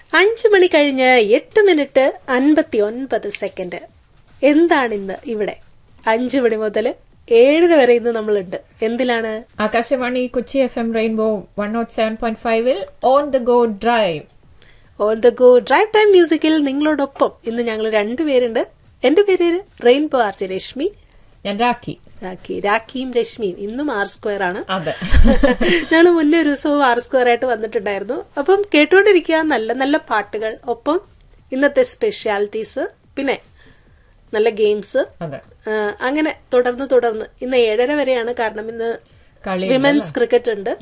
അഞ്ചു മണി കഴിഞ്ഞ് എട്ട് മിനിറ്റ് അൻപത്തി ഒൻപത് സെക്കൻഡ് എന്താണ് ഇന്ന് ഇവിടെ അഞ്ചു മണി മുതൽ ഏഴര വരെ ഇന്ന് നമ്മളുണ്ട് എന്തിലാണ് Akashvani Kochi F M rainbow one nought seven point ഫൈവിൽ on the go drive on the go drive time മ്യൂസിക്കിൽ നിങ്ങളോടൊപ്പം ഇന്ന് ഞങ്ങൾ രണ്ടുപേരുണ്ട് എന്റെ പേര് റെയിൻബോ ആർച്ച് രശ്മി ഞാൻ രാഖി രാഖി രാഖിയും രശ്മിയും ഇന്നും ആർ സ്ക്വയർ ആണ് അതെ ഞങ്ങൾ മുന്നേ ഒരു ദിവസവും ആർ സ്ക്വയർ ആയിട്ട് വന്നിട്ടുണ്ടായിരുന്നു അപ്പം കേട്ടുകൊണ്ടിരിക്കുക നല്ല നല്ല പാട്ടുകൾ ഒപ്പം ഇന്നത്തെ സ്പെഷ്യാലിറ്റീസ് പിന്നെ നല്ല ഗെയിംസ് അതെ അങ്ങനെ തുടർന്ന് തുടർന്ന് ഇന്ന് ഏഴര വരെയാണ് കാരണം ഇന്ന് കളി വിമൻസ് ക്രിക്കറ്റ് ഉണ്ട്